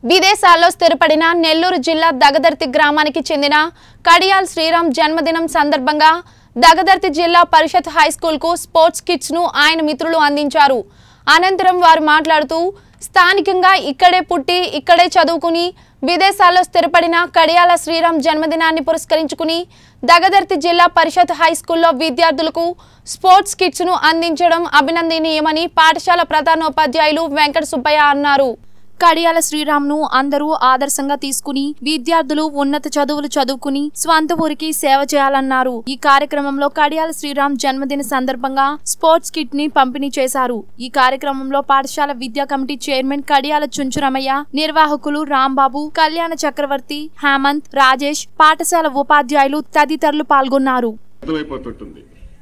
విదేశాల్లో స్థిరపడిన నెల్లూరు జిల్లా దగదర్తి గ్రామానికి చెందిన కడియాల్ శ్రీరామ్ జన్మదినం సందర్భంగా దగదర్తి జిల్లా పరిషత్ హైస్కూల్కు స్పోర్ట్స్ కిట్స్ ను ఆయన మిత్రులు అందించారు అనంతరం వారు మాట్లాడుతూ స్థానికంగా ఇక్కడే పుట్టి ఇక్కడే చదువుకుని విదేశాల్లో స్థిరపడిన కడియాల శ్రీరామ్ జన్మదినాన్ని పురస్కరించుకుని దగదర్తి జిల్లా పరిషత్ హైస్కూల్లో విద్యార్థులకు స్పోర్ట్స్ కిట్స్ ను అందించడం అభినందనీయమని పాఠశాల ప్రధానోపాధ్యాయులు వెంకట సుబ్బయ్య అన్నారు కడియాల శ్రీరామ్ను అందరూ ఆదర్శంగా తీసుకుని విద్యార్థులు ఉన్నత చదువులు చదువుకుని స్వంత ఊరికి సేవ చేయాలన్నారు ఈ కార్యక్రమంలో కడియాల శ్రీరామ్ జన్మదిన సందర్భంగా స్పోర్ట్స్ కిట్ ని పంపిణీ చేశారు ఈ కార్యక్రమంలో పాఠశాల విద్యా కమిటీ చైర్మన్ కడియాల చుంచురమయ్య నిర్వాహకులు రాంబాబు కళ్యాణ చక్రవర్తి హేమంత్ రాజేష్ పాఠశాల ఉపాధ్యాయులు తదితరులు పాల్గొన్నారు అర్థమైపోతుంటుంది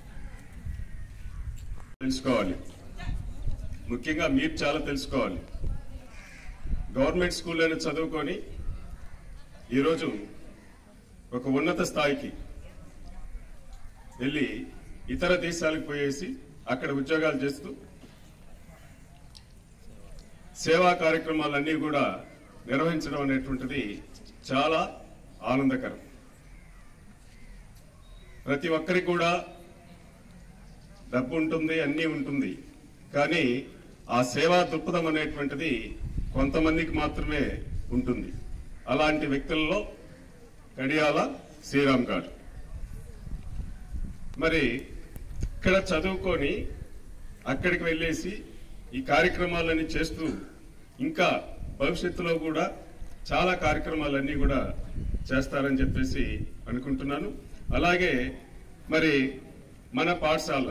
తెలుసుకోవాలి ముఖ్యంగా మీరు చాలా తెలుసుకోవాలి గవర్నమెంట్ స్కూల్లోనే చదువుకొని ఈరోజు ఒక ఉన్నత స్థాయికి వెళ్ళి ఇతర దేశాలకు పోయేసి అక్కడ ఉద్యోగాలు చేస్తూ సేవా కార్యక్రమాలన్నీ కూడా నిర్వహించడం అనేటువంటిది చాలా ఆనందకరం ప్రతి ఒక్కరికి కూడా డబ్బు ఉంటుంది అన్నీ ఉంటుంది కానీ ఆ సేవా దృక్పథం అనేటువంటిది కొంతమందికి మాత్రమే ఉంటుంది అలాంటి వ్యక్తుల్లో కడియాల శ్రీరామ్ గారు మరి ఇక్కడ చదువుకొని అక్కడికి వెళ్ళేసి ఈ కార్యక్రమాలన్నీ చేస్తూ ఇంకా భవిష్యత్తులో కూడా చాలా కార్యక్రమాలన్నీ కూడా చేస్తారని చెప్పేసి అనుకుంటున్నాను అలాగే మరి మన పాఠశాల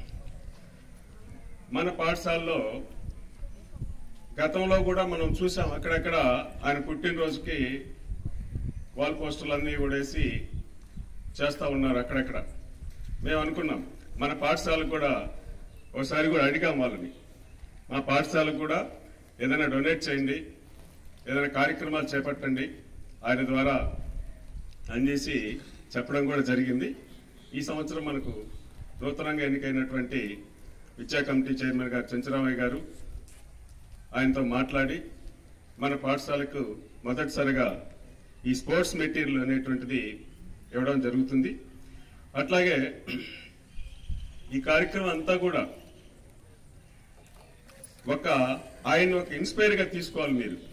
మన పాఠశాలలో గతంలో కూడా మనం చూసాం అక్కడక్కడ ఆయన పుట్టినరోజుకి వాల్ పోస్టర్లు అన్నీ కూడా వేసి చేస్తా ఉన్నారు అక్కడక్కడ మేము అనుకున్నాం మన పాఠశాలకు కూడా ఒకసారి కూడా అడిగాం వాళ్ళని మా పాఠశాలకు కూడా ఏదైనా డొనేట్ చేయండి ఏదైనా కార్యక్రమాలు చేపట్టండి ఆయన ద్వారా అందేసి చెప్పడం కూడా జరిగింది ఈ సంవత్సరం మనకు నూతనంగా ఎన్నికైనటువంటి విద్యా కమిటీ చైర్మన్ గారు చెంచరామయ్య గారు ఆయనతో మాట్లాడి మన పాఠశాలకు మొదటిసారిగా ఈ స్పోర్ట్స్ మెటీరియల్ అనేటువంటిది ఇవ్వడం జరుగుతుంది అట్లాగే ఈ కార్యక్రమం అంతా కూడా ఒక ఆయన ఒక ఇన్స్పైర్ గా తీసుకోవాలి మీరు